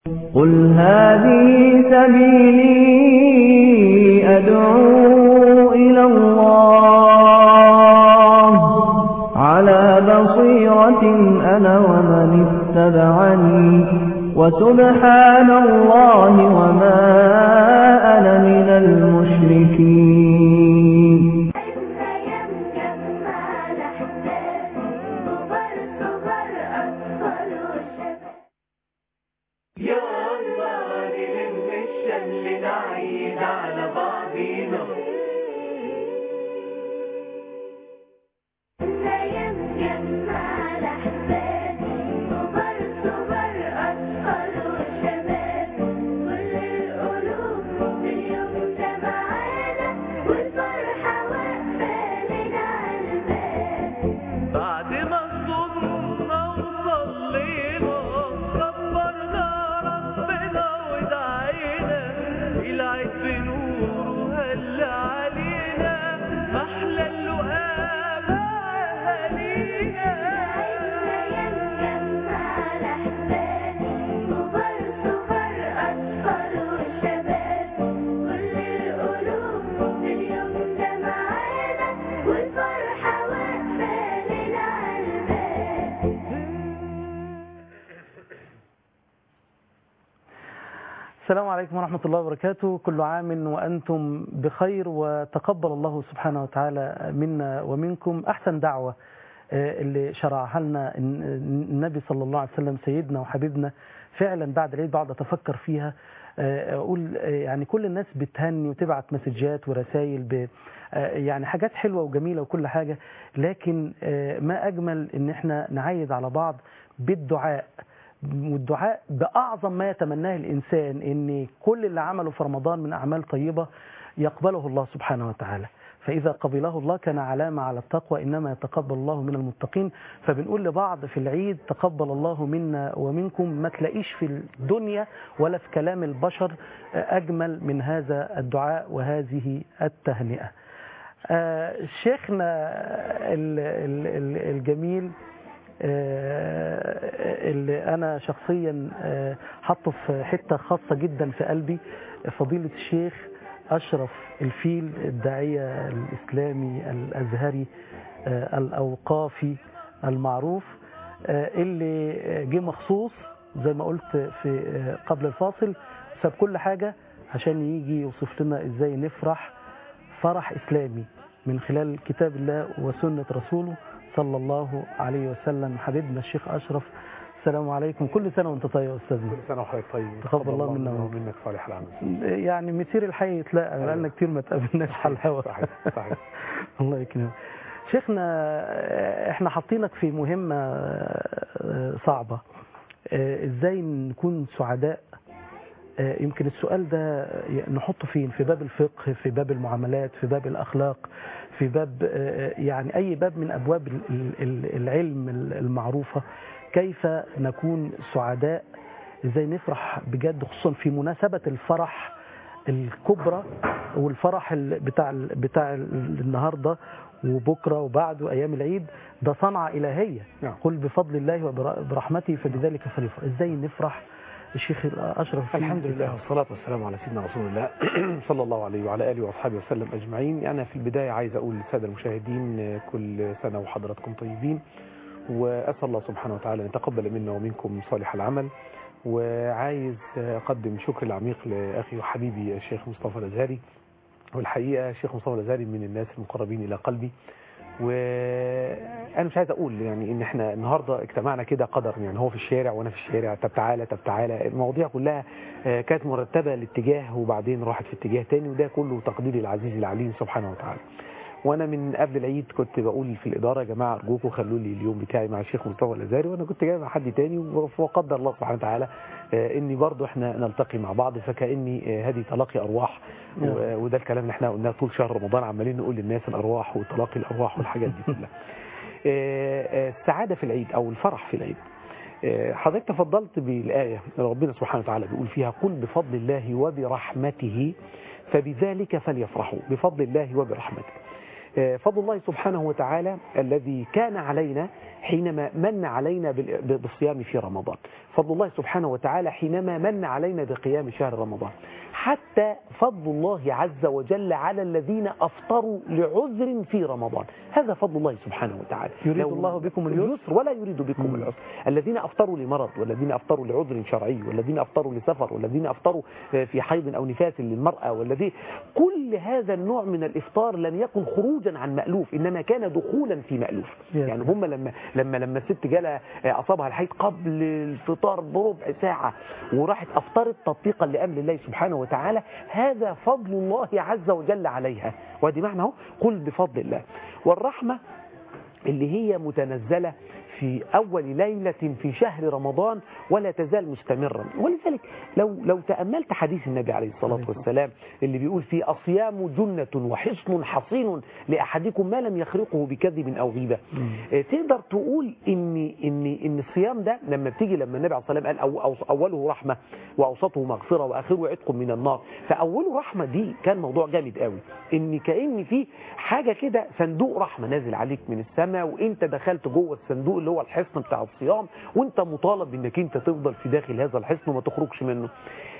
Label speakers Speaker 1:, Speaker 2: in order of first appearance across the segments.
Speaker 1: قل هذه سبيلي أدعو إلى الله على بصيرة أنا ومن اتبعني وسبحان الله وما أنا من المشركين
Speaker 2: يا الله نلم الشمل نعيد على بعضينا بعد ما صمنا وصلينا كبرنا ربنا ودعينا العيد بنور وهل علينا احلى اللقاء اهالينا
Speaker 3: السلام عليكم ورحمة الله وبركاته كل عام وأنتم بخير وتقبل الله سبحانه وتعالى منا ومنكم أحسن دعوة آه، اللي شرعها لنا النبي صلى الله عليه وسلم سيدنا وحبيبنا فعلا بعد العيد بقعد أتفكر فيها آه، أقول آه، يعني كل الناس بتهني وتبعت مسجات ورسائل ب آه، يعني حاجات حلوة وجميلة وكل حاجة لكن آه، ما أجمل إن احنا نعيد على بعض بالدعاء والدعاء بأعظم ما يتمناه الإنسان إن كل اللي عمله في رمضان من أعمال طيبة يقبله الله سبحانه وتعالى فإذا قبله الله كان علامة على التقوى إنما يتقبل الله من المتقين فبنقول لبعض في العيد تقبل الله منا ومنكم ما تلاقيش في الدنيا ولا في كلام البشر أجمل من هذا الدعاء وهذه التهنئة آه، شيخنا ال- ال- ال- الجميل آه، اللي أنا شخصيا آه، حطه في حتة خاصة جدا في قلبي فضيلة الشيخ أشرف الفيل الداعية الإسلامي الأزهري آه، الأوقافي المعروف آه، اللي جه مخصوص زي ما قلت في آه، قبل الفاصل ساب كل حاجة عشان يجي يوصف لنا ازاي نفرح فرح إسلامي من خلال كتاب الله وسنة رسوله صلى الله عليه وسلم حبيبنا الشيخ أشرف السلام عليكم كل سنة وانت طيب يا أستاذنا
Speaker 4: كل سنة وحضرتك طيب
Speaker 3: تقبل الله منا ومنك.
Speaker 4: ومنك صالح العمل
Speaker 3: يعني مسير الحي يتلاقى بقالنا كتير ما تقابلناش على الهواء
Speaker 4: صحيح صحيح
Speaker 3: الله يكرمك شيخنا آه، احنا حاطينك في مهمة آه، صعبة آه، ازاي نكون سعداء آه، يمكن السؤال ده نحطه فين في باب الفقه في باب المعاملات في باب الأخلاق في باب آه، يعني أي باب من أبواب ال- ال- ال- العلم المعروفة كيف نكون سعداء ازاي نفرح بجد خصوصا في مناسبة الفرح الكبرى والفرح ال- بتاع ال- بتاع ال- النهارده وبكره وبعده ايام العيد ده صنعه الهيه
Speaker 4: نعم.
Speaker 3: قل بفضل الله وبرحمته فبذلك فليفرح ازاي نفرح الشيخ اشرف فيه؟
Speaker 4: الحمد لله والصلاة والسلام على سيدنا رسول الله صلى الله عليه وعلى آله وأصحابه وسلم أجمعين أنا في البداية عايز أقول للسادة المشاهدين آه، كل سنة وحضراتكم طيبين وأسأل الله سبحانه وتعالى أن يتقبل منا ومنكم صالح العمل وعايز آه، أقدم شكر العميق لأخي وحبيبي الشيخ مصطفى الأزهري والحقيقة الشيخ مصطفى الأزهري من الناس المقربين إلى قلبي وانا مش عايز اقول يعني ان احنا النهارده اجتمعنا كده قدر يعني هو في الشارع وانا في الشارع طب تعالى طب تعالى المواضيع كلها آه، كانت مرتبه لاتجاه وبعدين راحت في اتجاه تاني وده كله تقدير العزيز العليم سبحانه وتعالى وانا من قبل العيد كنت بقول في الاداره يا جماعه ارجوكم خلوا لي اليوم بتاعي مع الشيخ مصطفى الازهري وانا كنت جاي مع حد تاني وقدر الله سبحانه وتعالى آه، اني برضو احنا نلتقي مع بعض فكاني آه، هذه تلاقي ارواح
Speaker 3: نعم.
Speaker 4: و- وده الكلام اللي احنا قلناه طول شهر رمضان عمالين نقول للناس الارواح وتلاقي الارواح والحاجات دي كلها آه، آه، السعاده في العيد او الفرح في العيد آه، حضرتك تفضلت بالآية ربنا سبحانه وتعالى بيقول فيها قل بفضل الله وبرحمته فبذلك فليفرحوا بفضل الله وبرحمته آه، فضل الله سبحانه وتعالى الذي كان علينا حينما من علينا بال- بالصيام في رمضان فضل الله سبحانه وتعالى حينما من علينا بقيام شهر رمضان حتى فضل الله عز وجل على الذين أفطروا لعذر في رمضان هذا فضل الله سبحانه وتعالى
Speaker 3: يريد
Speaker 4: لو-
Speaker 3: الله بكم اليسر
Speaker 4: ولا يريد بكم العسر الذين أفطروا لمرض والذين أفطروا لعذر شرعي والذين أفطروا لسفر والذين أفطروا في حيض أو نفاس للمرأة والذي كل هذا النوع من الإفطار لم يكن خروجا عن مألوف إنما كان دخولا في مألوف
Speaker 3: يا
Speaker 4: يعني
Speaker 3: سلام.
Speaker 4: هم لما لما لما الست جالها أصابها الحيض قبل الفطار بربع ساعة وراحت أفطرت تطبيقا لأمر الله سبحانه وتعالى هذا فضل الله عز وجل عليها وادي معنى اهو قل بفضل الله والرحمة اللي هي متنزلة في أول ليلة في شهر رمضان ولا تزال مستمرا ولذلك لو لو تأملت حديث النبي عليه الصلاة والسلام اللي بيقول فيه الصيام جنة وحصن حصين لأحدكم ما لم يخرقه بكذب أو غيبة آه، تقدر تقول إن إن إن الصيام ده لما بتيجي لما النبي عليه الصلاة والسلام قال أو أو أوله رحمة وأوسطه مغفرة وآخره عتق من النار فأوله رحمة دي كان موضوع جامد قوي إن كأن في حاجة كده صندوق رحمة نازل عليك من السماء وانت دخلت جوه الصندوق اللي هو الحصن بتاع الصيام وانت مطالب انك انت تفضل في داخل هذا الحصن وما تخرجش منه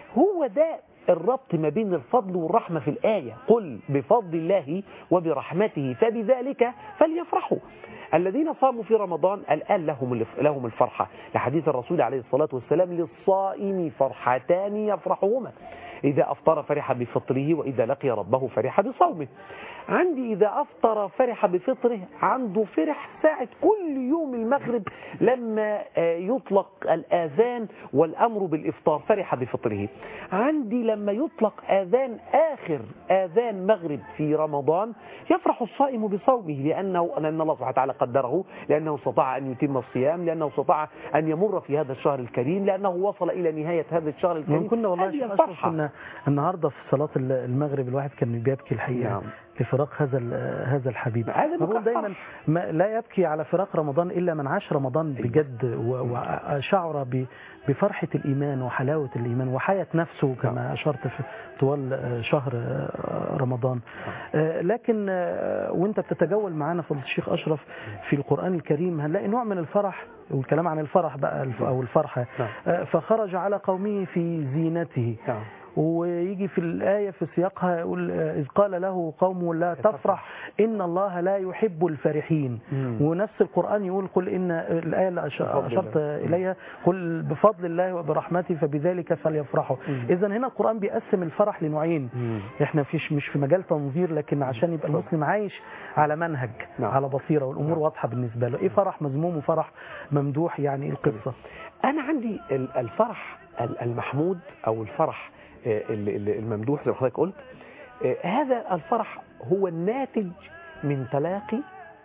Speaker 4: هو ده الربط ما بين الفضل والرحمة في الآية قل بفضل الله وبرحمته فبذلك فليفرحوا الذين صاموا في رمضان الآن لهم الف- لهم الفرحة لحديث الرسول عليه الصلاة والسلام للصائم فرحتان يفرحهما إذا أفطر فرح بفطره وإذا لقي ربه فرح بصومه عندي إذا أفطر فرح بفطره عنده فرح ساعة كل يوم المغرب لما آه، يطلق الآذان والأمر بالإفطار فرح بفطره عندي لما يطلق آذان آخر آذان مغرب في رمضان يفرح الصائم بصومه لأنه لأن الله سبحانه وتعالى قدره لأنه استطاع أن يتم الصيام لأنه استطاع أن يمر في هذا الشهر الكريم لأنه وصل إلى نهاية هذا الشهر الكريم
Speaker 3: من كنا والله
Speaker 4: هذه
Speaker 3: يا شيخ أشرف
Speaker 4: الفرحة
Speaker 3: كنا النهارده في صلاة المغرب الواحد كان بيبكي الحقيقة
Speaker 4: نعم.
Speaker 3: لفراق هذا ال- هذا الحبيب
Speaker 4: هذا
Speaker 3: بقول
Speaker 4: مكفر.
Speaker 3: دايما ما لا يبكي على فراق رمضان إلا من عاش رمضان بجد و- وشعر ب- بفرحة الإيمان وحلاوة الإيمان وحياة نفسه كما أشرت في طوال آه، شهر آه، رمضان آه، لكن آه، وانت بتتجول معانا فضل الشيخ أشرف في القرآن الكريم هنلاقي نوع من الفرح والكلام عن الفرح بقى الف- أو الفرحة
Speaker 4: نعم.
Speaker 3: آه، فخرج على قومه في زينته
Speaker 4: نعم.
Speaker 3: ويجي في الآية في سياقها يقول آه، إذ قال له قومه لا تفرح إن الله لا يحب الفرحين
Speaker 4: مم.
Speaker 3: ونفس القرآن يقول قل إن الآية اللي أش-
Speaker 4: بفضل
Speaker 3: أشرت
Speaker 4: الله.
Speaker 3: إليها قل بفضل الله وبرحمته فبذلك فليفرحوا إذا هنا القرآن بيقسم الفرح لنوعين
Speaker 4: مم.
Speaker 3: احنا فيش مش في مجال تنظير لكن عشان يبقى المسلم عايش على منهج
Speaker 4: نعم.
Speaker 3: على بصيرة والأمور واضحة بالنسبة له إيه فرح مذموم وفرح ممدوح يعني إيه القصة
Speaker 4: أنا عندي ال- الفرح ال- المحمود أو الفرح آه، ال- ال- الممدوح زي ما حضرتك قلت آه، هذا الفرح هو الناتج من تلاقي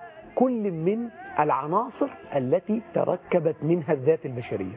Speaker 4: كل من العناصر التي تركبت منها الذات البشرية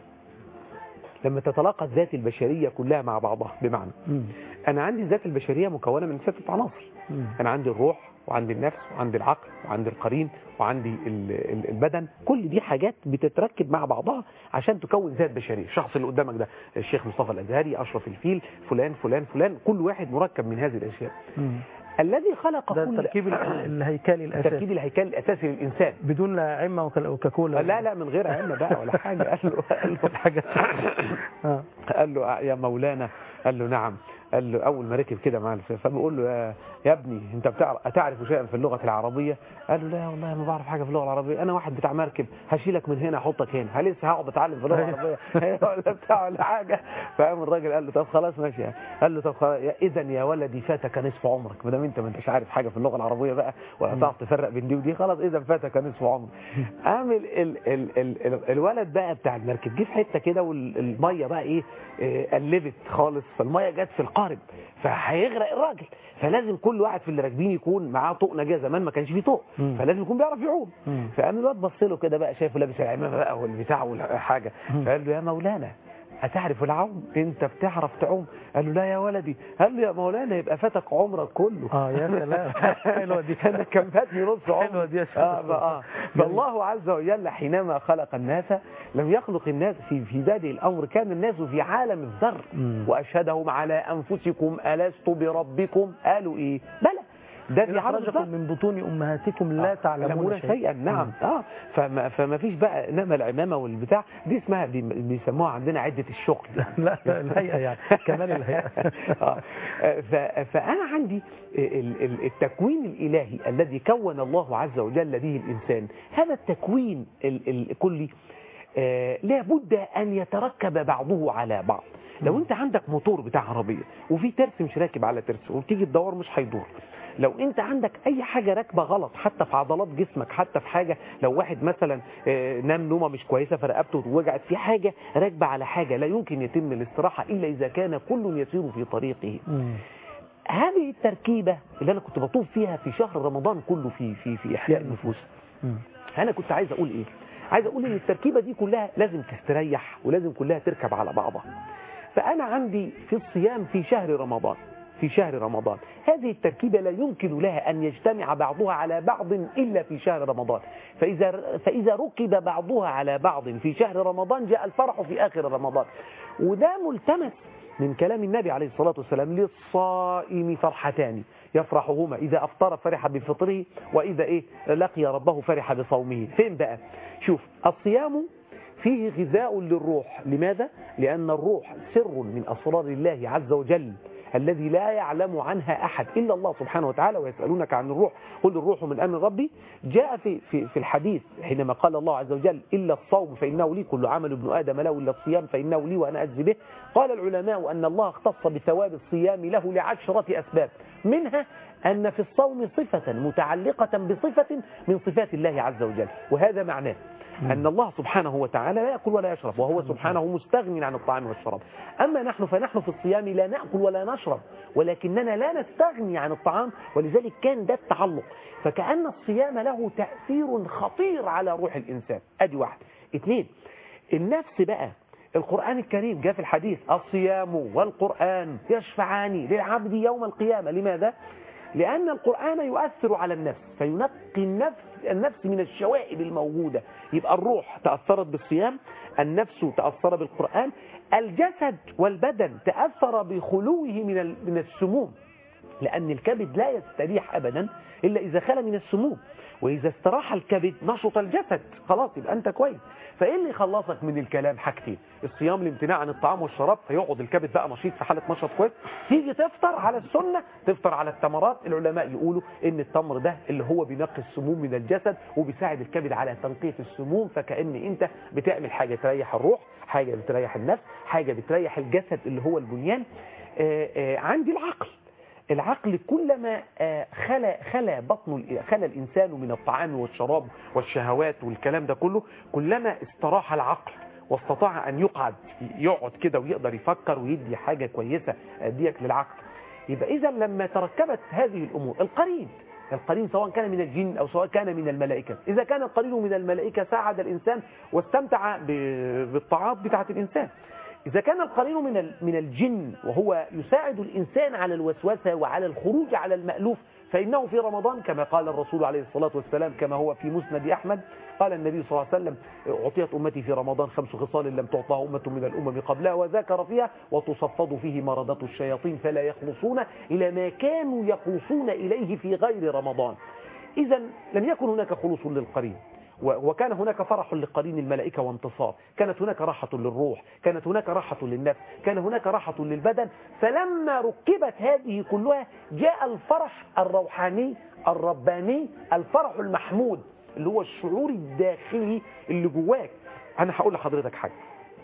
Speaker 4: لما تتلاقى الذات البشرية كلها مع بعضها بمعنى
Speaker 3: مم.
Speaker 4: أنا عندي الذات البشرية مكونة من ستة عناصر
Speaker 3: مم.
Speaker 4: أنا عندي الروح وعندي النفس وعندي العقل وعندي القرين وعندي ال- ال- البدن كل دي حاجات بتتركب مع بعضها عشان تكون ذات بشرية الشخص اللي قدامك ده الشيخ مصطفى الأزهري أشرف الفيل فلان فلان فلان كل واحد مركب من هذه الأشياء
Speaker 3: مم.
Speaker 4: الذي خلق
Speaker 3: ده
Speaker 4: كل
Speaker 3: التركيب ال- الهيكلي الأساسي
Speaker 4: التركيب الهيكلي الأساسي للإنسان
Speaker 3: بدون لا عمة وكلا- وكاكولا
Speaker 4: لا لا من غير علم بقى ولا حاجة قال له قال له
Speaker 3: حاجة آه.
Speaker 4: قال له يا مولانا قال له نعم قال له اول ما ركب كده مع الفيل فبيقول له يا, يا ابني انت بتعرف اتعرف شيئا في اللغه العربيه قال له لا والله ما بعرف حاجه في اللغه العربيه انا واحد بتاع مركب هشيلك من هنا احطك هنا هل لسه هقعد اتعلم في اللغه العربيه ولا بتاع ولا حاجه فقام الراجل قال له طب خلاص ماشي يعني. قال له طب خلاص اذا يا ولدي فاتك نصف عمرك ما دام انت ما انتش عارف حاجه في اللغه العربيه بقى ولا تعرف تفرق بين دي ودي خلاص اذا فاتك نصف عمرك قام ال ال ال ال ال الولد بقى بتاع المركب جه في حته كده والميه بقى ايه آه، قلبت خالص فالميه جت في القارب فهيغرق الراجل فلازم كل واحد في اللي راكبين يكون معاه طوق نجاه زمان ما كانش فيه طوق
Speaker 3: مم.
Speaker 4: فلازم يكون بيعرف يعوم
Speaker 3: مم.
Speaker 4: فقام الواد بص له كده بقى شايفه لابس العمامه بقى والبتاع والحاجه فقال له يا مولانا أتعرف العوم أنت بتعرف تعوم قال له لا يا ولدي قال له يا مولانا يبقى فاتك عمرك كله
Speaker 3: اه يا سلام حلوه دي
Speaker 4: انا كان فاتني نص عمر
Speaker 3: حلوة دي يا شيخ.
Speaker 4: آه آه. فالله عز وجل حينما خلق الناس لم يخلق الناس في في بادئ الامر كان الناس في عالم الذر
Speaker 3: مم.
Speaker 4: واشهدهم على انفسكم الست بربكم قالوا ايه بلى ده
Speaker 3: إذ
Speaker 4: بيعرض
Speaker 3: أخرجكم
Speaker 4: بالظبط.
Speaker 3: من بطون أمهاتكم لا تعلمون
Speaker 4: يعلمون شيئا نعم اه فما, فما فيش بقى انما العمامه والبتاع دي اسمها بي- بيسموها عندنا عده الشغل
Speaker 3: لا لا الهيئة يعني كمال الهيئة
Speaker 4: آه. ف- فأنا عندي ال- ال- التكوين الإلهي الذي كون الله عز وجل به الإنسان هذا التكوين ال- الكلي آه، لابد أن يتركب بعضه على بعض لو أنت عندك موتور بتاع عربية وفي ترس مش راكب على ترس وتيجي تدور مش هيدور لو انت عندك اي حاجة راكبة غلط حتى في عضلات جسمك حتى في حاجة لو واحد مثلا آه، نام نومة مش كويسة فرقبته وجعت في حاجة راكبة على حاجة لا يمكن يتم الاستراحة الا اذا كان كل يسير في طريقه
Speaker 3: مم.
Speaker 4: هذه التركيبة اللي انا كنت بطوف فيها في شهر رمضان كله في في في احياء النفوس
Speaker 3: مم.
Speaker 4: انا كنت عايز اقول ايه عايز اقول ان التركيبة دي كلها لازم تستريح ولازم كلها تركب على بعضها فانا عندي في الصيام في شهر رمضان في شهر رمضان هذه التركيبة لا يمكن لها أن يجتمع بعضها على بعض إلا في شهر رمضان فإذا, فإذا ركب بعضها على بعض في شهر رمضان جاء الفرح في آخر رمضان وده ملتمس من كلام النبي عليه الصلاة والسلام للصائم فرحتان يفرحهما إذا أفطر فرح بفطره وإذا إيه لقي ربه فرح بصومه فين بقى شوف الصيام فيه غذاء للروح لماذا؟ لأن الروح سر من أسرار الله عز وجل الذي لا يعلم عنها أحد إلا الله سبحانه وتعالى ويسألونك عن الروح قل الروح من أمر ربي جاء في, في, في الحديث حينما قال الله عز وجل إلا الصوم فإنه لي كل عمل ابن آدم له إلا الصيام فإنه لي وأنا أجزي به قال العلماء أن الله اختص بثواب الصيام له لعشرة أسباب منها أن في الصوم صفة متعلقة بصفة من صفات الله عز وجل وهذا معناه أن الله سبحانه وتعالى لا يأكل ولا يشرب وهو سبحانه مستغن عن الطعام والشراب أما نحن فنحن في الصيام لا نأكل ولا نشرب ولكننا لا نستغني عن الطعام ولذلك كان ده التعلق فكأن الصيام له تأثير خطير على روح الإنسان أدي واحد اثنين النفس بقى القرآن الكريم جاء في الحديث الصيام والقرآن يشفعان للعبد يوم القيامة لماذا؟ لأن القرآن يؤثر على النفس فينقي النفس, النفس من الشوائب الموجودة يبقى الروح تأثرت بالصيام النفس تأثر بالقرآن الجسد والبدن تأثر بخلوه من ال- من السموم لأن الكبد لا يستريح أبدا إلا إذا خلى من السموم وإذا استراح الكبد نشط الجسد خلاص يبقى أنت كويس فإيه اللي يخلصك من الكلام حاجتين الصيام الامتناع عن الطعام والشراب فيقعد الكبد بقى نشيط في حالة نشط كويس تيجي تفطر على السنة تفطر على التمرات العلماء يقولوا إن التمر ده اللي هو بينقي السموم من الجسد وبيساعد الكبد على تنقية السموم فكأن أنت بتعمل حاجة تريح الروح حاجة بتريح النفس حاجة بتريح الجسد اللي هو البنيان آه، آه، عندي العقل العقل كلما آه، خلى خلى بطن ال- خلى الانسان من الطعام والشراب والشهوات والكلام ده كله كلما استراح العقل واستطاع ان يقعد يقعد كده ويقدر يفكر ويدي حاجه كويسه اديك للعقل يبقى اذا لما تركبت هذه الامور القرين القرين سواء كان من الجن او سواء كان من الملائكه اذا كان القرين من الملائكه ساعد الانسان واستمتع ب- بالطاعات بتاعه الانسان إذا كان القرين من ال- من الجن وهو يساعد الإنسان على الوسوسة وعلى الخروج على المألوف فإنه في رمضان كما قال الرسول عليه الصلاة والسلام كما هو في مسند أحمد قال النبي صلى الله عليه وسلم أعطيت أمتي في رمضان خمس خصال لم تعطها أمة من الأمم قبلها وذكر فيها وتصفد فيه مردة الشياطين فلا يخلصون إلى ما كانوا يخلصون إليه في غير رمضان إذا لم يكن هناك خلوص للقرين و- وكان هناك فرح لقرين الملائكة وانتصار كانت هناك راحة للروح كانت هناك راحة للنفس كان هناك راحة للبدن فلما ركبت هذه كلها جاء الفرح الروحاني الرباني الفرح المحمود اللي هو الشعور الداخلي اللي جواك أنا هقول لحضرتك حاجة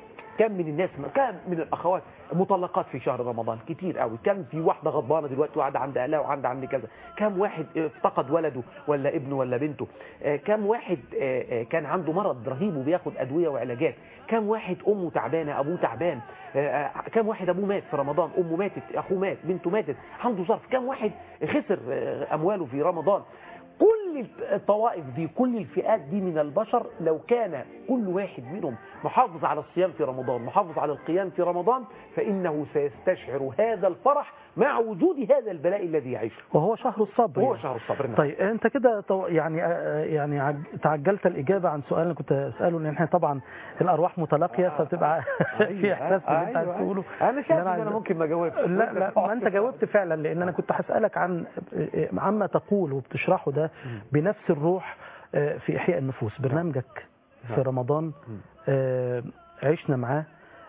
Speaker 4: كم من الناس كم من الاخوات مطلقات في شهر رمضان كتير قوي كم في واحده غضبانه دلوقتي وقاعده عند اهلها وعند عند كذا كم واحد افتقد ولده ولا ابنه ولا بنته آه، كم واحد آه، آه، كان عنده مرض رهيب وبياخد ادويه وعلاجات كم واحد امه تعبانه ابوه تعبان آه، آه، كم واحد ابوه مات في رمضان امه ماتت اخوه مات بنته ماتت عنده ظرف كم واحد خسر آه، امواله في رمضان كل كل الطوائف دي كل الفئات دي من البشر لو كان كل واحد منهم محافظ على الصيام في رمضان محافظ على القيام في رمضان فإنه سيستشعر هذا الفرح مع وجود هذا البلاء الذي يعيشه
Speaker 3: وهو شهر الصبر
Speaker 4: هو
Speaker 3: يعني.
Speaker 4: شهر الصبر نعم.
Speaker 3: طيب انت كده تو- يعني آه، يعني عج- تعجلت الاجابه عن سؤال انا كنت اساله لان احنا طبعا الارواح متلاقيه فبتبقى في احساس باللي انت عايز
Speaker 4: أيوة.
Speaker 3: تقوله
Speaker 4: انا شايف ان
Speaker 3: عايز-
Speaker 4: انا ممكن ما اجاوبش
Speaker 3: لا لا ما انت جاوبت فعلا لان انا كنت هسالك عن عما تقول وبتشرحه ده بنفس الروح آه، في احياء النفوس برنامجك في
Speaker 4: نعم.
Speaker 3: رمضان آه، عشنا معاه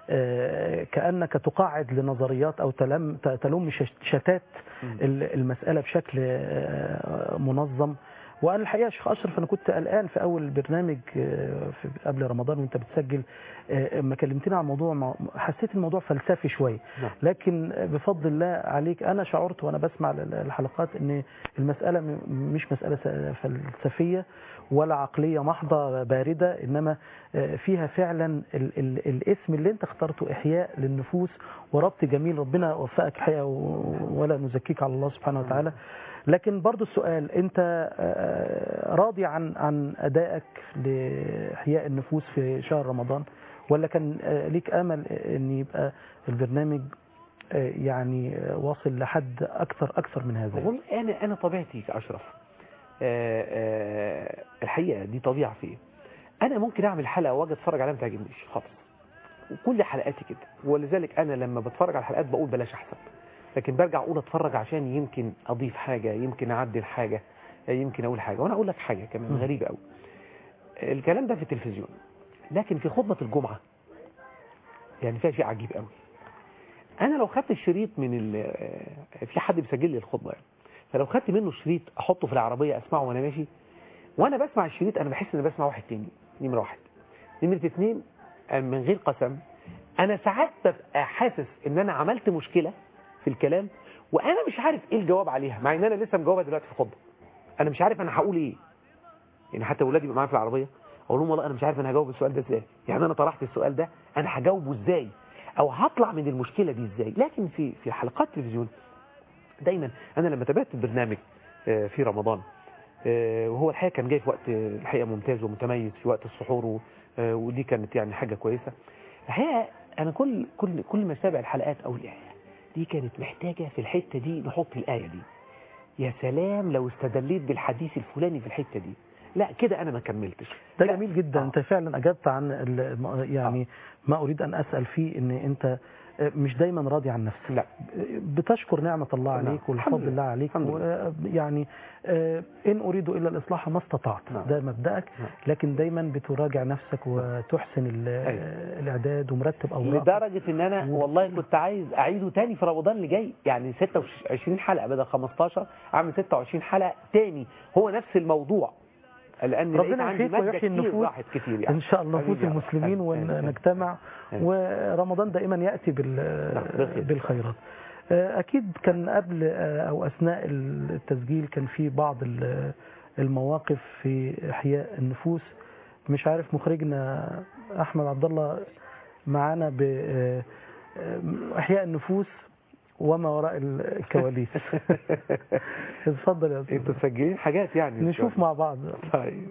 Speaker 3: آه، كانك تقاعد لنظريات او تلم ت- تلم شش- شتات ال- المساله بشكل آه، منظم وانا الحقيقه يا شيخ اشرف انا كنت قلقان في اول البرنامج آه، في قبل رمضان وانت بتسجل آه، اما كلمتني عن الموضوع ما- حسيت الموضوع فلسفي شويه
Speaker 4: نعم.
Speaker 3: لكن بفضل الله عليك انا شعرت وانا بسمع ال- الحلقات ان المساله م- مش مساله س- فلسفيه ولا عقليه محضه بارده انما آه، فيها فعلا ال ال الاسم اللي انت اخترته احياء للنفوس وربط جميل ربنا وفقك حقيقه و- ولا نزكيك على الله سبحانه وتعالى لكن برضو السؤال انت آه، راضي عن عن ادائك لاحياء النفوس في شهر رمضان ولا كان آه، ليك امل ان يبقى البرنامج آه، يعني آه، واصل لحد اكثر اكثر من هذا
Speaker 4: والله انا انا طبيعتي كاشرف آه، آه، الحقيقه دي طبيعه فيا انا ممكن اعمل حلقه واجي اتفرج عليها ما تعجبنيش خالص وكل حلقاتي كده ولذلك انا لما بتفرج على الحلقات بقول بلاش احسن لكن برجع اقول اتفرج عشان يمكن اضيف حاجه يمكن اعدل حاجه يمكن اقول حاجه وانا اقول لك حاجه كمان
Speaker 3: مم.
Speaker 4: غريبه قوي الكلام ده في التلفزيون لكن في خطبه الجمعه يعني فيها شيء عجيب قوي انا لو خدت الشريط من ال- في حد بيسجل لي الخطبه يعني فلو خدت منه شريط احطه في العربيه اسمعه وانا ماشي وانا بسمع الشريط انا بحس ان بسمع واحد تاني نمره واحد نمره اتنين أنا من غير قسم انا ساعات ببقى حاسس ان انا عملت مشكله في الكلام وانا مش عارف ايه الجواب عليها مع ان انا لسه مجاوبها دلوقتي في الخطبه انا مش عارف انا هقول ايه يعني حتى اولادي بيبقوا معايا في العربيه اقول لهم والله انا مش عارف انا هجاوب السؤال ده ازاي يعني انا طرحت السؤال ده انا هجاوبه ازاي او هطلع من المشكله دي ازاي لكن في في حلقات التلفزيون دايما انا لما تابعت البرنامج آه، في رمضان آه، وهو الحقيقه كان جاي في وقت آه، الحقيقه ممتاز ومتميز في وقت السحور و- آه، ودي كانت يعني حاجه كويسه الحقيقه انا كل كل كل ما اتابع الحلقات اقول الايه دي كانت محتاجه في الحته دي نحط الايه دي يا سلام لو استدليت بالحديث الفلاني في الحته دي لا كده انا ما كملتش
Speaker 3: ده
Speaker 4: لا.
Speaker 3: جميل جدا
Speaker 4: آه.
Speaker 3: انت فعلا اجبت عن ال- يعني ما اريد ان اسال فيه ان انت آه، مش دايما راضي عن نفسك
Speaker 4: لا
Speaker 3: بتشكر نعمة الله
Speaker 4: نعم.
Speaker 3: عليك
Speaker 4: الحمد
Speaker 3: والفضل
Speaker 4: لله.
Speaker 3: الله عليك
Speaker 4: الحمد لله.
Speaker 3: يعني إن أريد إلا الإصلاح ما استطعت
Speaker 4: نعم.
Speaker 3: ده مبدأك
Speaker 4: نعم.
Speaker 3: لكن دايما بتراجع نفسك وتحسن ال-
Speaker 4: أيوة.
Speaker 3: الإعداد ومرتب أوراقك
Speaker 4: لدرجة ان انا والله كنت عايز اعيده تاني في رمضان اللي جاي يعني 26 حلقة بدل 15 اعمل 26 حلقة تاني هو نفس الموضوع لان لقيت
Speaker 3: ربنا
Speaker 4: عندي
Speaker 3: يحييك
Speaker 4: مادة
Speaker 3: ويحيي
Speaker 4: كتير
Speaker 3: النفوس
Speaker 4: راحت كتير يعني
Speaker 3: إن شاء الله نفوس
Speaker 4: حبيبي يا رب.
Speaker 3: المسلمين
Speaker 4: أيوة. أيوة.
Speaker 3: ونجتمع
Speaker 4: أيوة.
Speaker 3: ورمضان دائما يأتي بال-
Speaker 4: نعم، بالخير.
Speaker 3: بالخيرات أكيد كان قبل أو أثناء التسجيل كان في بعض ال- المواقف في إحياء النفوس مش عارف مخرجنا أحمد عبد الله معانا بإحياء النفوس وما وراء الكواليس اتفضل يا أستاذ
Speaker 4: انتوا مسجلين حاجات يعني
Speaker 3: نشوف مع بعض
Speaker 4: طيب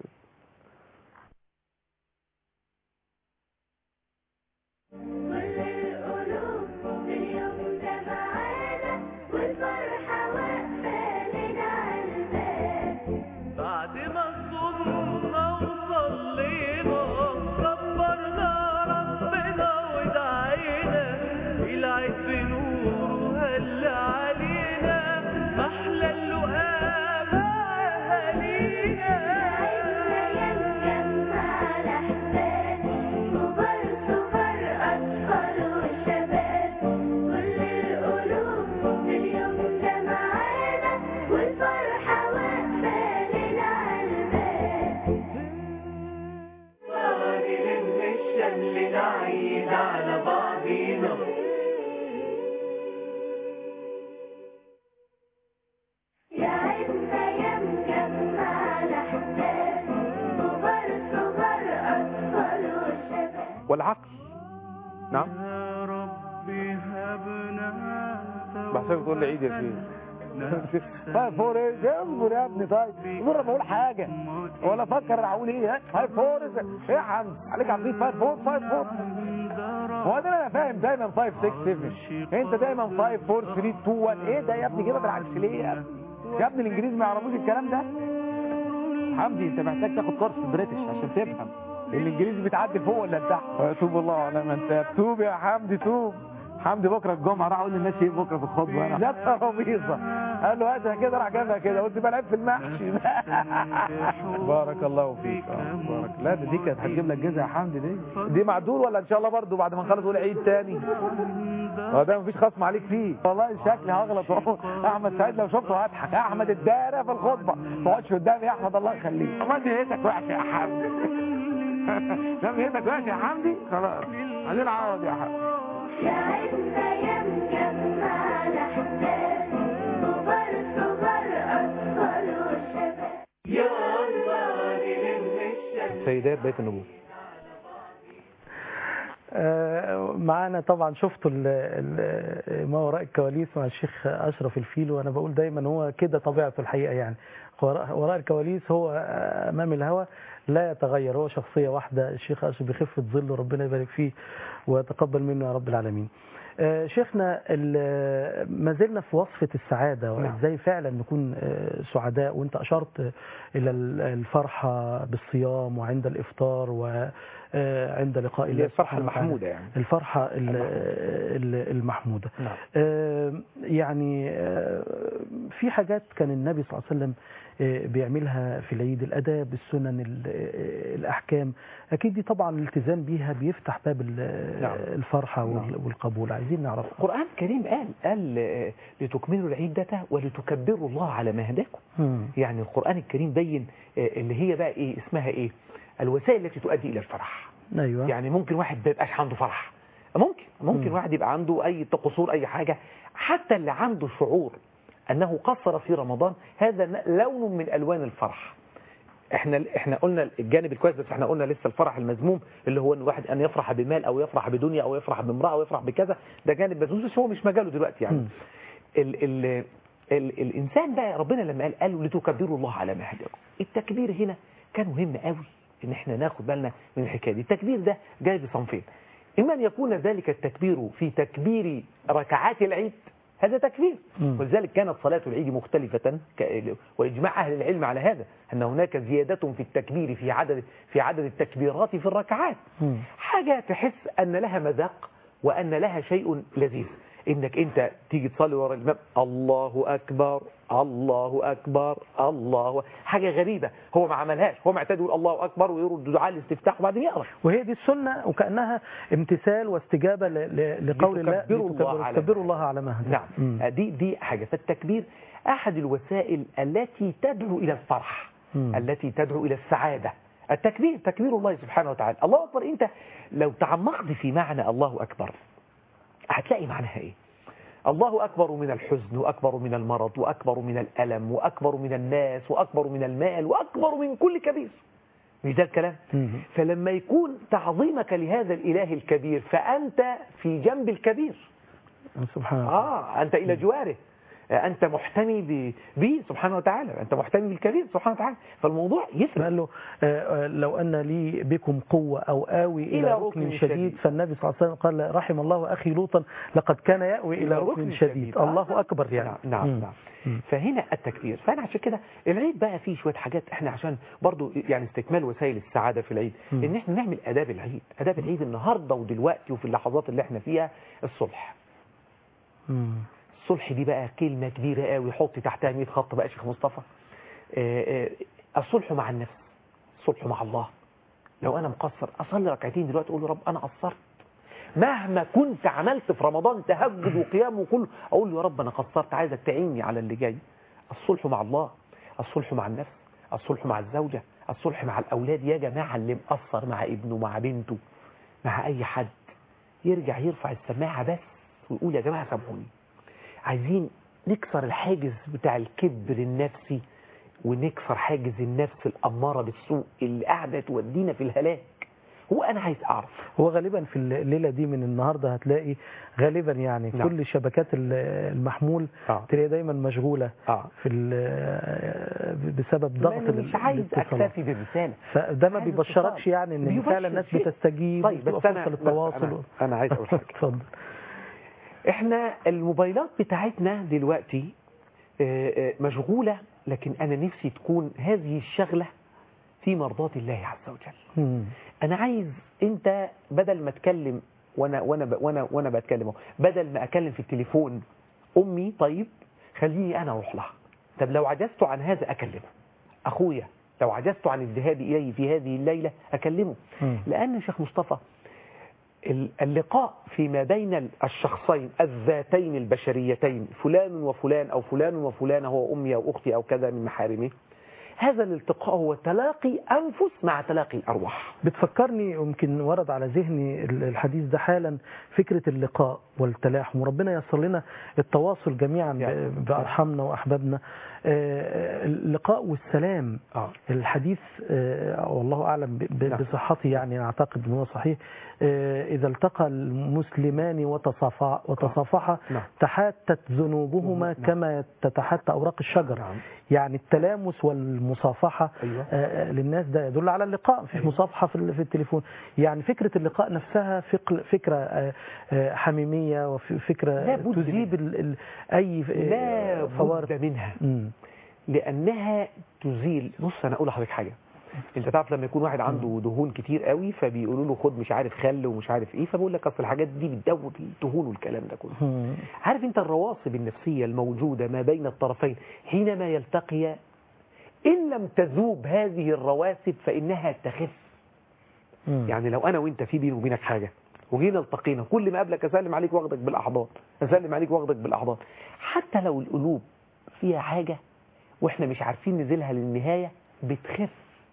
Speaker 5: كل القلوب اليوم ده معانا والفرحة واقفة لنا عالباب
Speaker 2: بعد ما صمنا وصلينا كبرنا ربنا ودعينا العيد بنور وهل علينا احلى اللقاء مع اهالينا
Speaker 5: نتجمع الأحباب كبار صغار أطفال وشباب كل القلوب اليوم ده معانا والفرحة واقفة لنا عالباب
Speaker 2: وادي لم الشمل نعيد على بعضينا
Speaker 5: يا عيدنا يا مجمع الأحباب كبار صغار أطفال وشباب
Speaker 4: والعقل نعم
Speaker 2: يا ربي هبنا
Speaker 4: بحسبك تقول لي عيد يا سيدي فايف فور ايه اصبر يا ابني طيب اصبر بقول حاجه ولا افكر اقول ايه فايف فور ايه يا حمد عليك عبدين فايف فور فايف فور هو ده انا فاهم دايما 5 6 7 انت دايما 5 4 3 2 1 ايه ده يا ابني جيبها بالعكس ليه يا ابني يا ابني الانجليز ما يعرفوش الكلام ده حمدي انت محتاج تاخد كورس بريتش عشان تفهم الانجليزي بتعدي فوق ولا لتحت ويتوب الله على من تاب توب يا حمدي توب حمدي بكره الجمعه راح اقول للناس ايه بكره في الخطبه انا لا ترابيزه قال له هاتها كده راح جابها كده قلت بلعب في المحشي بارك الله فيك آه، بارك لا ده دي كانت هتجيب لك جزء يا حمدي دي دي معدول ولا ان شاء الله برضو بعد ما نخلص نقول عيد تاني هو ده مفيش خصم عليك فيه والله شكلي هغلط اهو احمد سعيد لو شفته هضحك احمد الدارة في الخطبه ما تقعدش قدامي يا احمد الله يخليك ما نهيتك وحش يا حمدي ده نهيتك وحش يا حمدي خلاص عايزين عوض يا حمدي
Speaker 5: يا عنا يا مجمع الأحباب كبار صغار أطفال وشباب
Speaker 2: يا الله نلم الشمس
Speaker 4: سيدات بيت النبوة
Speaker 3: آه، معانا طبعا شفتوا ال- ال- ما وراء الكواليس مع الشيخ اشرف الفيل وانا بقول دايما هو كده طبيعته الحقيقه يعني وراء وراء الكواليس هو آه، امام الهوى لا يتغير هو شخصيه واحده الشيخ اشرف بخفه ظله ربنا يبارك فيه ويتقبل منه يا رب العالمين آه، شيخنا ال- ما زلنا في وصفة السعادة
Speaker 4: نعم.
Speaker 3: وازاي فعلا نكون آه، سعداء وانت اشرت إلى ال- الفرحة بالصيام وعند الإفطار وعند لقاء
Speaker 4: اللي
Speaker 3: الله
Speaker 4: هي الفرحة
Speaker 3: سبحانه وتعالى.
Speaker 4: المحمودة يعني
Speaker 3: الفرحة ال-
Speaker 4: المحمودة.
Speaker 3: ال- المحمودة
Speaker 4: نعم
Speaker 3: آه، يعني آه، في حاجات كان النبي صلى الله عليه وسلم آه، بيعملها في العيد الاداب السنن ال- آه، الاحكام اكيد دي طبعا الالتزام بيها بيفتح باب ال-
Speaker 4: نعم.
Speaker 3: الفرحه وال-
Speaker 4: نعم.
Speaker 3: والقبول عايزين نعرف
Speaker 4: القرآن الكريم قال قال آه، لتكملوا العدة ولتكبروا الله على ما هداكم
Speaker 3: مم.
Speaker 4: يعني القرآن الكريم بين آه، اللي هي بقى ايه اسمها ايه الوسائل التي تؤدي الى الفرح
Speaker 3: ايوه
Speaker 4: يعني ممكن واحد ما يبقاش عنده فرح ممكن ممكن
Speaker 3: مم.
Speaker 4: واحد يبقى عنده اي قصور اي حاجة حتى اللي عنده شعور انه قصر في رمضان هذا ن- لون من الوان الفرح احنا احنا قلنا الجانب الكويس بس احنا قلنا لسه الفرح المذموم اللي هو ان واحد ان يفرح بمال او يفرح بدنيا او يفرح بامراه او يفرح بكذا ده جانب مذموم بس هو مش مجاله دلوقتي يعني
Speaker 3: مم.
Speaker 4: ال ال ال الانسان بقى ربنا لما قال قالوا لتكبروا الله على ما هداكم التكبير هنا كان مهم قوي ان احنا ناخد بالنا من الحكايه دي التكبير ده جاي بصنفين اما ان يكون ذلك التكبير في تكبير ركعات العيد هذا تكبير
Speaker 3: مم.
Speaker 4: ولذلك كانت صلاة العيد مختلفة ك- وإجماع أهل العلم على هذا أن هناك زيادة في التكبير في عدد في عدد التكبيرات في الركعات
Speaker 3: مم.
Speaker 4: حاجة تحس أن لها مذاق وأن لها شيء لذيذ إنك أنت تيجي تصلي ورا الإمام الله أكبر الله أكبر الله حاجة غريبة هو ما عملهاش هو معتاد يقول الله أكبر ويرد دعاء الاستفتاح وبعدين يقرأ
Speaker 3: وهي دي السنه وكانها امتثال واستجابه ل- ل- لقول الله
Speaker 4: لتكبروا الله على
Speaker 3: لتكبروا الله على ما هداكم.
Speaker 4: نعم
Speaker 3: مم.
Speaker 4: دي دي حاجة فالتكبير أحد الوسائل التي تدعو إلى الفرح
Speaker 3: مم.
Speaker 4: التي تدعو إلى السعادة التكبير تكبير الله سبحانه وتعالى الله أكبر أنت لو تعمقت في معنى الله أكبر هتلاقي معناها إيه الله أكبر من الحزن وأكبر من المرض وأكبر من الألم وأكبر من الناس وأكبر من المال وأكبر من كل كبير مش ده الكلام
Speaker 3: مم.
Speaker 4: فلما يكون تعظيمك لهذا الإله الكبير فأنت في جنب الكبير
Speaker 3: سبحان الله
Speaker 4: آه أنت إلى جواره آه، أنت محتمي ب- به سبحانه وتعالى أنت محتمي بالكبير سبحانه وتعالى فالموضوع يفرق
Speaker 3: قال له آه، آه، لو أن لي بكم قوة أو آوي إلى,
Speaker 4: إلى
Speaker 3: ركن,
Speaker 4: ركن
Speaker 3: شديد,
Speaker 4: شديد.
Speaker 3: فالنبي صلى الله عليه وسلم قال رحم الله أخي لوطا لقد كان يأوي إلى ركن شديد
Speaker 4: آه،
Speaker 3: الله
Speaker 4: نعم.
Speaker 3: أكبر يعني
Speaker 4: نعم نعم,
Speaker 3: مم.
Speaker 4: نعم.
Speaker 3: مم.
Speaker 4: فهنا التكبير فأنا عشان كده العيد بقى فيه شوية حاجات احنا عشان برضو يعني استكمال وسائل السعادة في العيد
Speaker 3: مم.
Speaker 4: ان احنا نعمل آداب العيد آداب العيد النهاردة ودلوقتي وفي اللحظات اللي احنا فيها الصلح
Speaker 3: مم.
Speaker 4: الصلح دي بقى كلمة كبيرة قوي حط تحتها 100 خط بقى يا شيخ مصطفى آه، آه، الصلح مع النفس الصلح مع الله لو انا مقصر اصلي ركعتين دلوقتي اقول له رب انا قصرت مهما كنت عملت في رمضان تهجد وقيام وكله اقول له يا رب انا قصرت عايزك تعيني على اللي جاي الصلح مع الله الصلح مع النفس الصلح مع الزوجة الصلح مع الاولاد يا جماعة اللي مقصر مع ابنه مع بنته مع اي حد يرجع يرفع السماعة بس ويقول يا جماعة سامحوني عايزين نكسر الحاجز بتاع الكبر النفسي ونكسر حاجز النفس الأمارة بالسوء اللي قاعدة تودينا في الهلاك هو انا عايز اعرف
Speaker 3: هو غالبا في الليلة دي من النهاردة هتلاقي غالبا يعني
Speaker 4: نعم.
Speaker 3: كل شبكات ال- المحمول
Speaker 4: اه
Speaker 3: تلاقي دايما مشغولة
Speaker 4: اه
Speaker 3: في ال- بسبب ضغط
Speaker 4: ما أنا مش عايز
Speaker 3: الاتصالات
Speaker 4: اكتفي بالرساله
Speaker 3: فده ما
Speaker 4: عايز
Speaker 3: بيبشركش
Speaker 4: اتصال.
Speaker 3: يعني ان
Speaker 4: بيبشر
Speaker 3: فعلا الناس
Speaker 4: شيء.
Speaker 3: بتستجيب
Speaker 4: طيب
Speaker 3: وبتبقى
Speaker 4: بس انا
Speaker 3: فرصة
Speaker 4: بس
Speaker 3: للتواصل
Speaker 4: انا, أنا عايز اقول حاجه
Speaker 3: اتفضل
Speaker 4: احنا الموبايلات بتاعتنا دلوقتي آه، آه، مشغوله لكن انا نفسي تكون هذه الشغله في مرضاة الله عز وجل
Speaker 3: مم.
Speaker 4: انا عايز انت بدل ما اتكلم وانا وانا ب- وانا وانا بتكلم أهو، بدل ما اكلم في التليفون امي طيب خليني انا اروح لها طب لو عجزت عن هذا اكلمه اخويا لو عجزت عن الذهاب اليه في هذه الليله اكلمه
Speaker 3: مم.
Speaker 4: لان يا شيخ مصطفى ال- اللقاء فيما بين الشخصين الذاتين البشريتين فلان وفلان أو فلان وفلانة هو أمي أو أختي أو كذا من محارمه هذا الالتقاء هو تلاقي أنفس مع تلاقي الأرواح
Speaker 3: بتفكرني يمكن ورد على ذهني الحديث ده حالا فكرة اللقاء والتلاحم وربنا ييسر لنا التواصل جميعا
Speaker 4: يا
Speaker 3: ب-
Speaker 4: رب.
Speaker 3: بأرحامنا وأحبابنا آه، اللقاء والسلام
Speaker 4: آه.
Speaker 3: الحديث آه، والله أعلم ب- ب-
Speaker 4: نعم.
Speaker 3: بصحته يعني أعتقد أنه صحيح آه، إذا التقى المسلمان وتصافا- وتصافحا
Speaker 4: نعم.
Speaker 3: تحاتت ذنوبهما
Speaker 4: نعم.
Speaker 3: كما تتحاتى أوراق الشجر
Speaker 4: نعم.
Speaker 3: يعني التلامس والمصافحة
Speaker 4: أيوة.
Speaker 3: آه، آه، للناس ده يدل على اللقاء مفيش
Speaker 4: أيوة.
Speaker 3: مصافحة في ال- في التليفون يعني فكرة اللقاء نفسها فكر- فكرة آه، آه، حميمية وفكرة
Speaker 4: لا بد
Speaker 3: تذيب ال- ال- أي
Speaker 4: لا
Speaker 3: آه، فوارق
Speaker 4: بد منها
Speaker 3: مم.
Speaker 4: لأنها تزيل بص أنا أقول لحضرتك حاجة انت تعرف لما يكون واحد عنده دهون كتير قوي فبيقولوا له خد مش عارف خل ومش عارف ايه فبقول لك اصل الحاجات دي بتدوب الدهون والكلام ده كله
Speaker 3: مم.
Speaker 4: عارف انت الرواسب النفسية الموجودة ما بين الطرفين حينما يلتقيا إن لم تذوب هذه الرواسب فإنها تخف
Speaker 3: مم.
Speaker 4: يعني لو أنا وإنت في بيني وبينك حاجة وجينا التقينا كل ما قابلك أسلم عليك واخدك بالأحضان أسلم عليك واخدك بالأحضان حتى لو القلوب فيها حاجة وإحنا مش عارفين نزلها للنهاية بتخف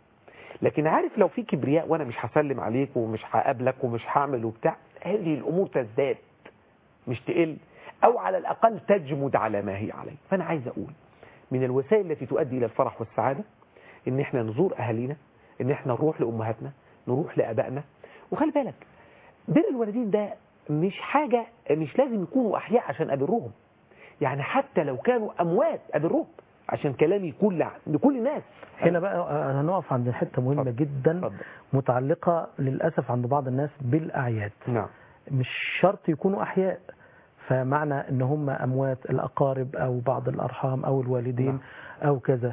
Speaker 4: لكن عارف لو في كبرياء وأنا مش هسلم عليك ومش هقابلك ومش هعمل وبتاع هذه الأمور تزداد مش تقل أو على الأقل تجمد على ما هي عليه فأنا عايز أقول من الوسائل التي تؤدي إلى الفرح والسعادة إن إحنا نزور أهالينا إن إحنا نروح لأمهاتنا نروح لأبائنا وخلي بالك بر الوالدين ده مش حاجة مش لازم يكونوا أحياء عشان أبرهم يعني حتى لو كانوا أموات أبرهم عشان كلامي يكون لع- لكل الناس
Speaker 3: هنا بقى آه، هنقف عند حتة مهمة
Speaker 4: اتفضل.
Speaker 3: جدا
Speaker 4: اتفضل.
Speaker 3: متعلقة للأسف عند بعض الناس بالأعياد
Speaker 4: نعم
Speaker 3: مش شرط يكونوا أحياء فمعنى ان هم أموات الأقارب أو بعض الأرحام أو الوالدين
Speaker 4: نعم.
Speaker 3: أو كذا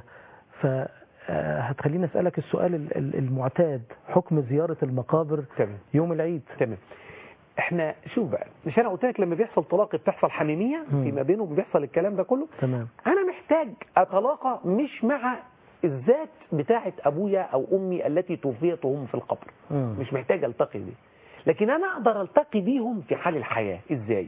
Speaker 3: فهتخليني أسألك السؤال ال- ال- المعتاد حكم زيارة المقابر
Speaker 4: تمام
Speaker 3: يوم العيد
Speaker 4: تمام احنا شوف بقى مش انا قلت لك لما بيحصل طلاق بتحصل حميميه
Speaker 3: مم.
Speaker 4: فيما بينهم بيحصل الكلام ده كله
Speaker 3: تمام
Speaker 4: انا محتاج اتلاقى مش مع الذات بتاعه ابويا او امي التي توفيت وهم في القبر
Speaker 3: مم.
Speaker 4: مش محتاج التقي بيه لكن انا اقدر التقي بيهم في حال الحياه ازاي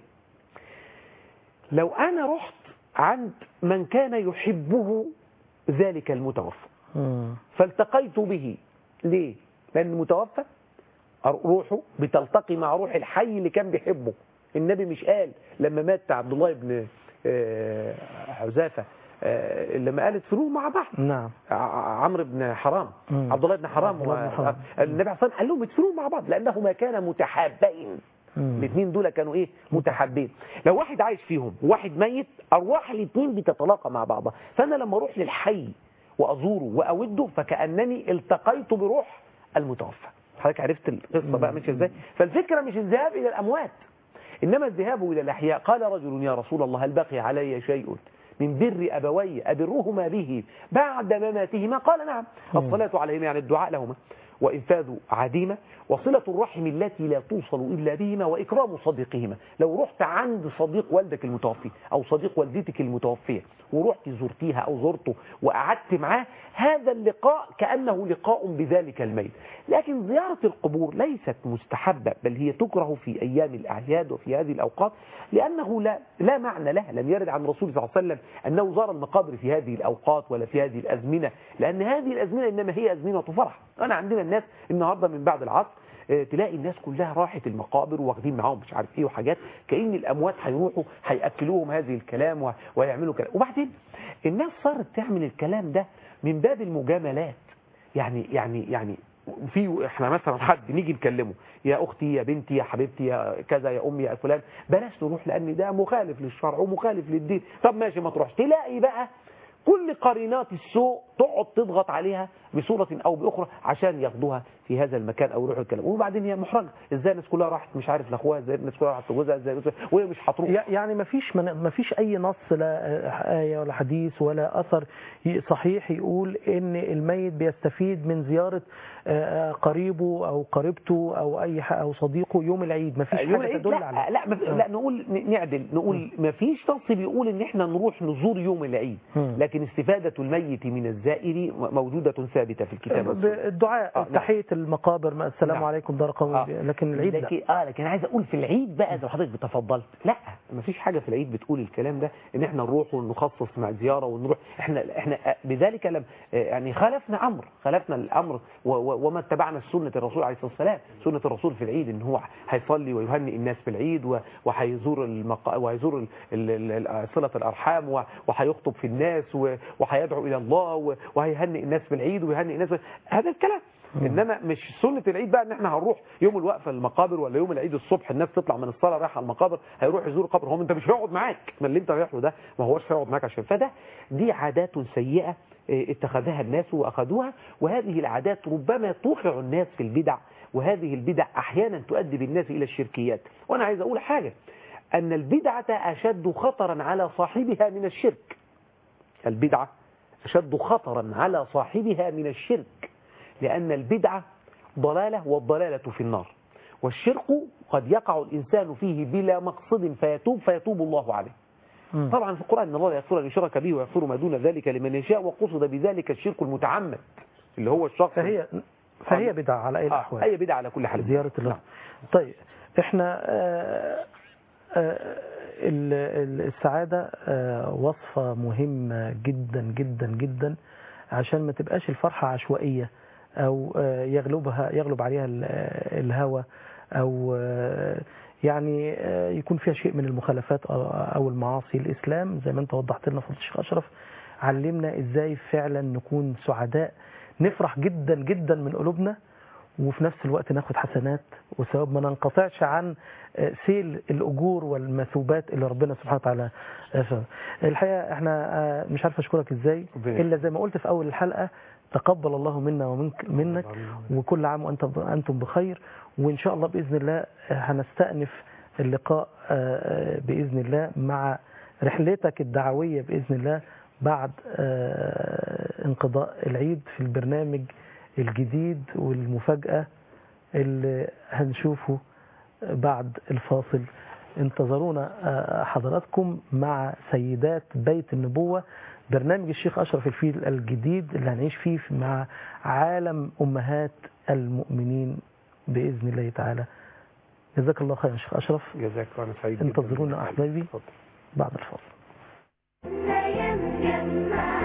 Speaker 4: لو انا رحت عند من كان يحبه ذلك المتوفى
Speaker 3: مم.
Speaker 4: فالتقيت به ليه لان المتوفى روحه بتلتقي مع روح الحي اللي كان بيحبه النبي مش قال لما مات عبد الله بن آه، حذافه آه، لما قال ادفنوه مع بعض
Speaker 3: نعم
Speaker 4: ع- عمرو بن حرام
Speaker 3: مم.
Speaker 4: عبد الله بن حرام
Speaker 3: عبد الله بن
Speaker 4: و-
Speaker 3: حرام.
Speaker 4: النبي عليه الصلاه والسلام قال لهم ادفنوه مع بعض لانهما كانا متحابين
Speaker 3: مم.
Speaker 4: الاثنين دول كانوا ايه متحابين لو واحد عايش فيهم وواحد ميت ارواح الاثنين بتتلاقى مع بعضها فانا لما اروح للحي وازوره واوده فكانني التقيت بروح المتوفى حضرتك عرفت القصه بقى ماشيه ازاي فالفكره مش الذهاب الى الاموات انما الذهاب الى الاحياء قال رجل يا رسول الله هل بقي علي شيء من بر ابوي ابرهما به بعد مماتهما قال نعم الصلاه عليهما يعني الدعاء لهما وإنفاذ عديمة وصلة الرحم التي لا توصل إلا بهما وإكرام صديقهما لو رحت عند صديق والدك المتوفي أو صديق والدتك المتوفية ورحت زرتيها أو زرته وقعدت معاه هذا اللقاء كأنه لقاء بذلك الميت لكن زيارة القبور ليست مستحبة بل هي تكره في أيام الأعياد وفي هذه الأوقات لأنه لا, لا معنى لها لم يرد عن الرسول صلى الله عليه وسلم أنه زار المقابر في هذه الأوقات ولا في هذه الأزمنة لأن هذه الأزمنة إنما هي أزمنة فرح أنا عندنا الناس النهاردة من بعد العصر آه، تلاقي الناس كلها راحت المقابر واخدين معاهم مش عارف ايه وحاجات كأن الأموات هيروحوا هيأكلوهم هذه الكلام و- ويعملوا كلام وبعدين الناس صارت تعمل الكلام ده من باب المجاملات يعني يعني يعني في احنا مثلا حد نيجي نكلمه يا اختي يا بنتي يا حبيبتي يا كذا يا امي يا فلان بلاش تروح لان ده مخالف للشرع ومخالف للدين طب ماشي ما تروحش تلاقي بقى كل قرينات السوء تقعد تضغط عليها بصورة أو بأخرى عشان ياخدوها في هذا المكان أو يروحوا الكلام وبعدين هي محرجة إزاي الناس كلها راحت مش عارف لأخوها إزاي الناس كلها راحت لجوزها إزاي وهي مش هتروح
Speaker 3: يع- يعني ما فيش ما فيش اي نص لا ايه ولا حديث ولا اثر ي- صحيح يقول ان الميت بيستفيد من زياره آه، قريبه او قريبته او اي ح- او صديقه يوم العيد ما فيش
Speaker 4: يوم
Speaker 3: حاجه
Speaker 4: العيد
Speaker 3: تدل
Speaker 4: لا
Speaker 3: على
Speaker 4: لا, ما في- لا نقول ن- نعدل نقول ما فيش نص بيقول ان احنا نروح نزور يوم العيد
Speaker 3: مم.
Speaker 4: لكن استفادة الميت من الزائر موجودة ثابتة في الكتاب والسنة
Speaker 3: الدعاء
Speaker 4: آه، نعم.
Speaker 3: تحيه المقابر ما السلام
Speaker 4: نعم.
Speaker 3: عليكم دار قوم
Speaker 4: آه.
Speaker 3: لكن العيد لا
Speaker 4: لكن اه لكن عايز اقول في العيد بقى زي ما حضرتك بتفضلت لا ما فيش حاجه في العيد بتقول الكلام ده ان احنا نروح ونخصص مع زياره ونروح احنا احنا بذلك لم يعني خالفنا امر خالفنا الامر و- و- وما اتبعنا سنه الرسول عليه الصلاه والسلام سنه الرسول في العيد ان هو هيصلي ويهنئ الناس في العيد و- وهيزور المق... وهيزور ال- ال- ال- صله الارحام و- وهيخطب في الناس و- وهيدعو الى الله و- وهيهنئ الناس في العيد ويهنئ الناس في... هذا الكلام انما مش سنه العيد بقى ان احنا هنروح يوم الوقفه للمقابر ولا يوم العيد الصبح الناس تطلع من الصلاه رايحه المقابر هيروح يزور قبر هو انت مش هيقعد معاك ما اللي انت رايح له ده ما هوش هيقعد معاك عشان فده دي عادات سيئه اه، اتخذها الناس واخذوها وهذه العادات ربما توقع الناس في البدع وهذه البدع احيانا تؤدي بالناس الى الشركيات وانا عايز اقول حاجه ان البدعه اشد خطرا على صاحبها من الشرك البدعه اشد خطرا على صاحبها من الشرك لأن البدعة ضلالة والضلالة في النار والشرك قد يقع الإنسان فيه بلا مقصد فيتوب فيتوب الله عليه
Speaker 3: مم.
Speaker 4: طبعا في القرآن إن الله لا يغفر أن يشرك به ويغفر ما دون ذلك لمن يشاء وقصد بذلك الشرك المتعمد اللي هو الشخص
Speaker 3: فهي فهي بدعه على اي
Speaker 4: آه
Speaker 3: الاحوال
Speaker 4: أي بدعة على كل حال
Speaker 3: زيارة الله
Speaker 4: نعم.
Speaker 3: طيب احنا آه، آه، ال- ال- السعادة آه، وصفة مهمة جدا جدا جدا عشان ما تبقاش الفرحة عشوائية او آه، يغلبها يغلب عليها ال- آه، الهوى او آه، يعني آه، يكون فيها شيء من المخالفات أو- او المعاصي الاسلام زي ما انت وضحت لنا فضيله الشيخ اشرف علمنا ازاي فعلا نكون سعداء نفرح جدا جدا من قلوبنا وفي نفس الوقت ناخد حسنات وثواب ما ننقطعش عن آه، سيل الأجور والمثوبات اللي ربنا سبحانه وتعالى آه، فرض. الحقيقة احنا آه، مش عارف أشكرك إزاي
Speaker 4: ربنا
Speaker 3: إلا زي ما قلت في أول الحلقة تقبل الله منا ومنك منك وكل عام وأنتم أنتم بخير وإن شاء الله بإذن الله آه، هنستأنف اللقاء آه، آه، بإذن الله مع رحلتك الدعوية بإذن الله بعد آه، انقضاء العيد في البرنامج الجديد والمفاجأة اللي هنشوفه بعد الفاصل انتظرونا آه، حضراتكم مع سيدات بيت النبوة برنامج الشيخ أشرف الفيل الجديد اللي هنعيش فيه مع عالم أمهات المؤمنين بإذن الله تعالى جزاك الله خير يا شيخ أشرف
Speaker 4: جزاك الله سعيد جداً.
Speaker 3: انتظرونا أحبابي
Speaker 4: اتفضل.
Speaker 3: بعد الفاصل
Speaker 5: لا يمجد